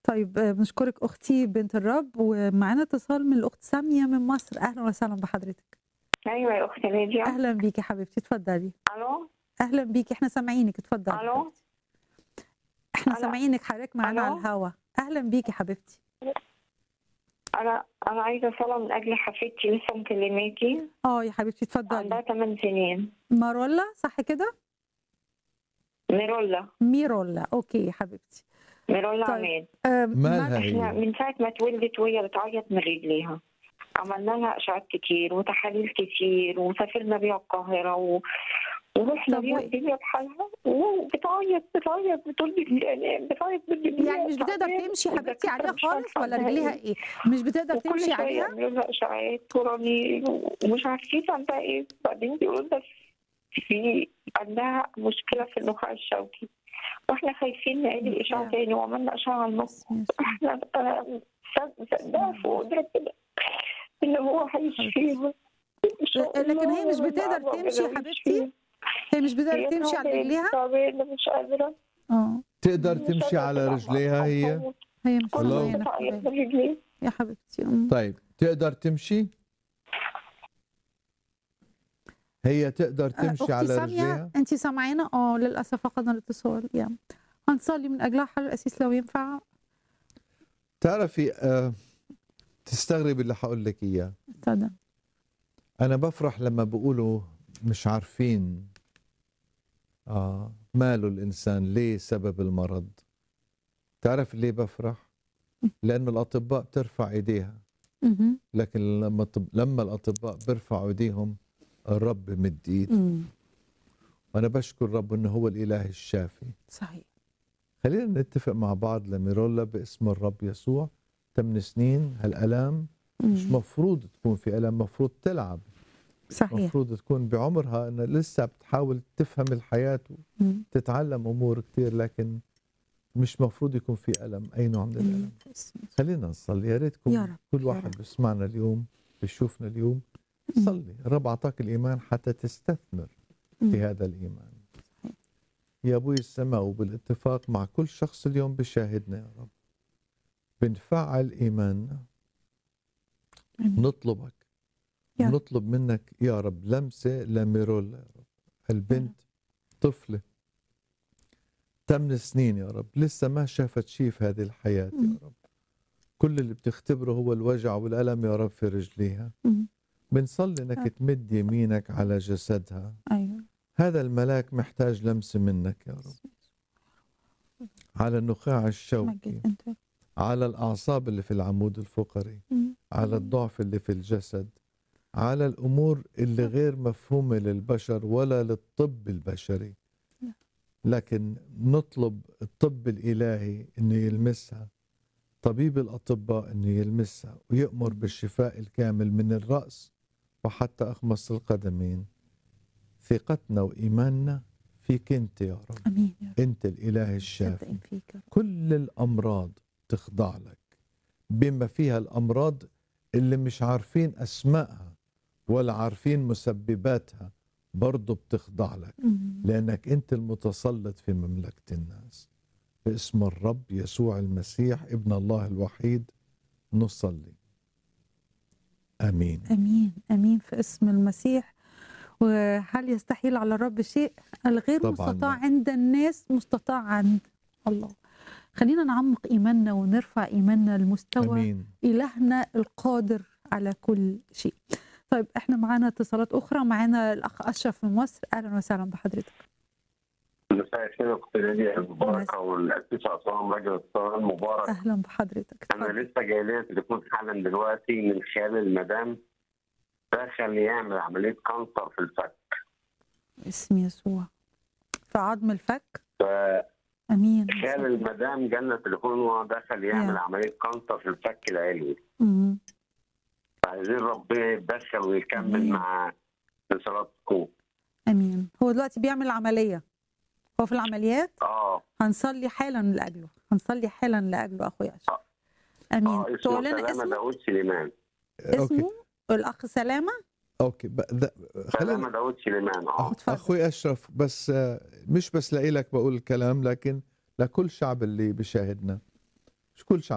طيب آه، بنشكرك اختي بنت الرب ومعانا اتصال من الاخت ساميه من مصر اهلا وسهلا بحضرتك ايوه يا اختي ناديه اهلا بيكي حبيبتي اتفضلي الو اهلا بيكي احنا سامعينك اتفضلي ألو؟ حبيبتي. احنا ألو؟ سامعينك حضرتك معانا ألو؟ على الهوا اهلا بيكي حبيبتي انا انا عايزه صلاه من اجل حفيدتي لسه مكلماكي اه يا حبيبتي اتفضلي عندها 8 سنين مارولا صح كده ميرولا ميرولا اوكي يا حبيبتي ميرولا طيب. عماد آه، مالها ما- احنا هي؟ من ساعه ما اتولدت وهي بتعيط من رجليها عملنا لها اشعاعات كتير وتحاليل كتير وسافرنا بيها القاهره و... ورحنا طب بيها و- الدنيا بحالها وبتعيط بتعيط بتقول لي بتعيط بالدنيا يعني مش بتقدر تمشي حبيبتي عليها خالص ولا رجليها ايه مش بتقدر وكل تمشي شويه عليها يعملوا لها اشاعات ورنين ومش عارفين عندها ايه بعدين بيقولوا لنا في عندها مشكله في النخاع الشوكي واحنا خايفين نعيد الاشعه تاني وعملنا اشعه على المخ احنا أنا مصدقه فوق ده كده ان هو هيشفيها إن شاء لكن هي الله مش بتقدر ونعم تمشي ربنا حبيبتي؟ ويشفيها. هي مش بتقدر هي تمشي على تعبانة- رجليها تعبانه مش قادره اه تقدر مش تمشي قادرة على تطلع. رجليها هي هي مش الله. معانا بتعيط حبيبي. من رجليها يا حبيبتي أم. طيب تقدر تمشي هي تقدر آه، تمشي اختي على ساميه رجليها انت سامعانا اه للاسف فقدنا الاتصال يا هنصلي من اجلها حل الاسيس لو ينفع تعرفي آه تستغرب اللي حقول لك اياه اتفضل انا بفرح لما بقولوا مش عارفين آه ماله الانسان ليه سبب المرض تعرف ليه بفرح لانه الاطباء بترفع ايديها مهم. لكن لما طب لما الاطباء بيرفعوا ايديهم الرب بمد ايده مم. وانا بشكر الرب انه هو الاله الشافي صحيح خلينا نتفق مع بعض لميرولا باسم الرب يسوع 8 سنين هالالام مش مم. مفروض تكون في الم مفروض تلعب صحيح مفروض تكون بعمرها انها لسه بتحاول تفهم الحياه مم. وتتعلم امور كتير لكن مش مفروض يكون في الم اي نوع من مم. الالم باسم يسوع. خلينا نصلي يا ريتكم يا رب، كل يا واحد رب. بيسمعنا اليوم بيشوفنا اليوم مم. صلي الرب اعطاك الايمان حتى تستثمر مم. في هذا الإيمان يا أبوي السماء وبالاتفاق مع كل شخص اليوم بيشاهدنا يا رب بنفعل إيماننا آمين. نطلبك يا رب. نطلب منك يا رب لمسة لميرولا يا رب البنت طفلة ثمان سنين يا رب لسه ما شافت شيء في هذه الحياة يا مم. رب كل اللي بتختبره هو الوجع والألم يا رب في رجليها مم. بنصلي انك آه. تمد يمينك على جسدها ايوه هذا الملاك محتاج لمسة منك يا رب على النخاع الشوكي مجد انت على الأعصاب اللي في العمود الفقري مم. على الضعف اللي في الجسد على الأمور اللي غير مفهومة للبشر ولا للطب البشري نعم. لكن نطلب الطب الإلهي أنه يلمسها طبيب الأطباء أنه يلمسها ويأمر بالشفاء الكامل من الرأس وحتى أخمص القدمين ثقتنا وإيماننا فيك أنت يا رب امين يا رب أنت الإله الشافي صدقين فيك يا رب. كل الأمراض تخضع لك بما فيها الأمراض اللي مش عارفين أسمائها ولا عارفين مسبباتها برضو بتخضع لك مم. لأنك أنت المتسلط في مملكة الناس باسم الرب يسوع المسيح ابن الله الوحيد نصلي آمين امين امين في اسم المسيح وهل يستحيل على الرب شيء الغير طبعاً مستطاع لا. عند الناس مستطاع عند الله خلينا نعمق ايماننا ونرفع ايماننا لمستوى آمين إلهنا القادر على كل شيء طيب احنا معانا اتصالات أخرى معانا الأخ أشرف من مصر أهلا وسهلا بحضرتك مساء الخير اخت نادية المباركة والاسيس عصام راجل الصالة المبارك أهلا بحضرتك انا اتفضل. لسه جاي لي تليفون حالا دلوقتي من خال المدام دخل يعمل عملية كانسر في الفك باسم يسوع في عظم الفك فخال أمين المدام جالنا تليفون وهو دخل يعمل يا. عملية كانسر في الفك العلوي مم. فعايزين ربنا يتدخل ويكمل آمين. مع صلاتكم أمين هو دلوقتي بيعمل عملية هو في العمليات اه هنصلي حالا لأجله هنصلي حالا لأجله أخويا أشرف أمين اه اسمه تقول لنا سلامة اسمه داوود سليمان أوكي اسمه الأخ سلامة أوكي ب- ذا- سلامة خلينا داوود سليمان اه أخ- اتفضل. أخوي أشرف بس آه، مش بس لإلك بقول الكلام لكن لكل شعب اللي بيشاهدنا مش كل شعب